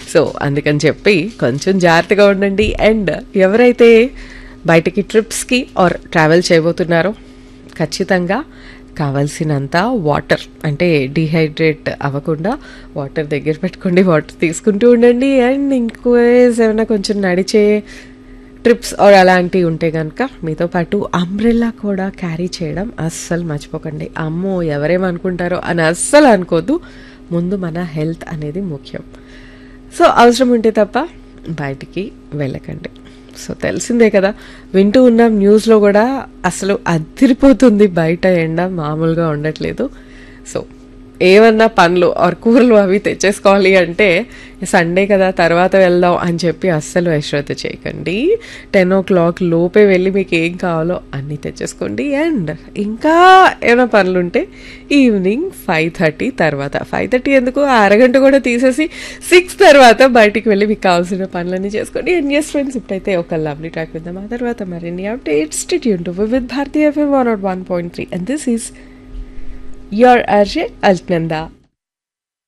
So అందుకని చెప్పి కొంచెం జాగ్రత్తగా ఉండండి అండ్ ఎవరైతే బయటికి ట్రిప్స్కి ఆర్ ట్రావెల్ చేయబోతున్నారో ఖచ్చితంగా కావాల్సినంత వాటర్ అంటే డిహైడ్రేట్ అవ్వకుండా వాటర్ దగ్గర పెట్టుకోండి వాటర్ తీసుకుంటూ ఉండండి అండ్ ఇంకో ఏమైనా కొంచెం నడిచే ట్రిప్స్ ఆర్ అలాంటివి ఉంటే కనుక మీతో పాటు అంబ్రెల్లా కూడా క్యారీ చేయడం అస్సలు మర్చిపోకండి అమ్మో ఎవరేమనుకుంటారో అని అస్సలు అనుకోద్దు ముందు మన హెల్త్ అనేది ముఖ్యం సో అవసరం ఉంటే తప్ప బయటికి వెళ్ళకండి సో తెలిసిందే కదా వింటూ ఉన్నాం న్యూస్లో కూడా అసలు అదిరిపోతుంది బయట ఎండ మామూలుగా ఉండట్లేదు సో ఏమన్నా పండ్లు ఆర్ కూరలు అవి తెచ్చేసుకోవాలి అంటే సండే కదా తర్వాత వెళ్దాం అని చెప్పి అస్సలు అశ్రద్ధ చేయకండి టెన్ ఓ క్లాక్ లోపే వెళ్ళి మీకు ఏం కావాలో అన్నీ తెచ్చేసుకోండి అండ్ ఇంకా ఏమైనా పనులు ఉంటే ఈవినింగ్ ఫైవ్ థర్టీ తర్వాత ఫైవ్ థర్టీ ఎందుకు ఆ అరగంట కూడా తీసేసి సిక్స్ తర్వాత బయటికి వెళ్ళి మీకు కావాల్సిన పనులన్నీ చేసుకోండి అండ్ ఎస్ ఫ్రెండ్స్ ఇప్పుడైతే ఒక లవ్లీ ట్రాక్ విద్దాం ఆ తర్వాత మరిన్ని updates stay tuned to with Bharatiya FM one naught one point three and this is your Arjay Alknanda.